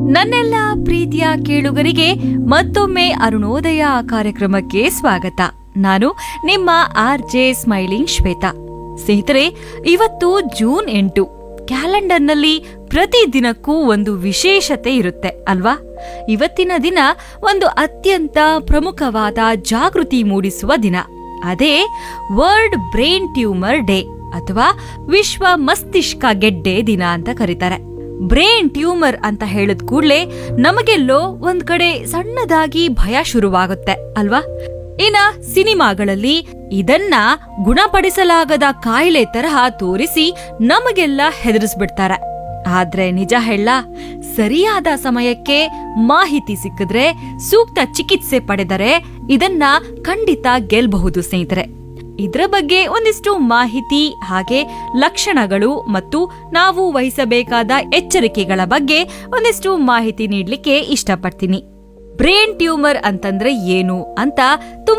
ನನ್ನೆಲ್ಲ ಪ್ರೀತಿಯ ಕೇಳುಗರಿಗೆ ಮತ್ತೊಮ್ಮೆ ಅರುಣೋದಯ ಕಾರ್ಯಕ್ರಮಕ್ಕೆ ಸ್ವಾಗತ ನಾನು ನಿಮ್ಮ ಆರ್ ಜೆ ಸ್ಮೈಲಿಂಗ್ ಶ್ವೇತಾ ಸ್ನೇಹಿತರೆ ಇವತ್ತು ಜೂನ್ ಎಂಟು ಕ್ಯಾಲೆಂಡರ್ನಲ್ಲಿ ಪ್ರತಿ ದಿನಕ್ಕೂ ಒಂದು ವಿಶೇಷತೆ ಇರುತ್ತೆ ಅಲ್ವಾ ಇವತ್ತಿನ ದಿನ ಒಂದು ಅತ್ಯಂತ ಪ್ರಮುಖವಾದ ಜಾಗೃತಿ ಮೂಡಿಸುವ ದಿನ ಅದೇ ವರ್ಲ್ಡ್ ಬ್ರೈನ್ ಟ್ಯೂಮರ್ ಡೇ ಅಥವಾ ವಿಶ್ವ ಮಸ್ತಿಷ್ಕ ಗೆಡ್ಡೆ ದಿನ ಅಂತ ಕರೀತಾರೆ ಬ್ರೈನ್ ಟ್ಯೂಮರ್ ಅಂತ ಹೇಳಿದ ಕೂಡ್ಲೆ ನಮಗೆಲ್ಲೋ ಒಂದ್ ಕಡೆ ಸಣ್ಣದಾಗಿ ಭಯ ಶುರುವಾಗುತ್ತೆ ಅಲ್ವಾ ಇನ್ನ ಸಿನಿಮಾಗಳಲ್ಲಿ ಇದನ್ನ ಗುಣಪಡಿಸಲಾಗದ ಕಾಯಿಲೆ ತರಹ ತೋರಿಸಿ ನಮಗೆಲ್ಲ ಹೆದರಿಸ್ಬಿಡ್ತಾರೆ ಆದ್ರೆ ನಿಜ ಹೇಳ ಸರಿಯಾದ ಸಮಯಕ್ಕೆ ಮಾಹಿತಿ ಸಿಕ್ಕಿದ್ರೆ ಸೂಕ್ತ ಚಿಕಿತ್ಸೆ ಪಡೆದರೆ ಇದನ್ನ ಖಂಡಿತ ಗೆಲ್ಬಹುದು ಸ್ನೇಹಿತರೆ ಇದರ ಬಗ್ಗೆ ಒಂದಿಷ್ಟು ಮಾಹಿತಿ ಹಾಗೆ ಲಕ್ಷಣಗಳು ಮತ್ತು ನಾವು ವಹಿಸಬೇಕಾದ ಎಚ್ಚರಿಕೆಗಳ ಬಗ್ಗೆ ಒಂದಿಷ್ಟು ಮಾಹಿತಿ ನೀಡಲಿಕ್ಕೆ ಇಷ್ಟಪಡ್ತೀನಿ ಬ್ರೈನ್ ಟ್ಯೂಮರ್ ಅಂತಂದ್ರೆ ಏನು ಅಂತ ತುಂಬಾ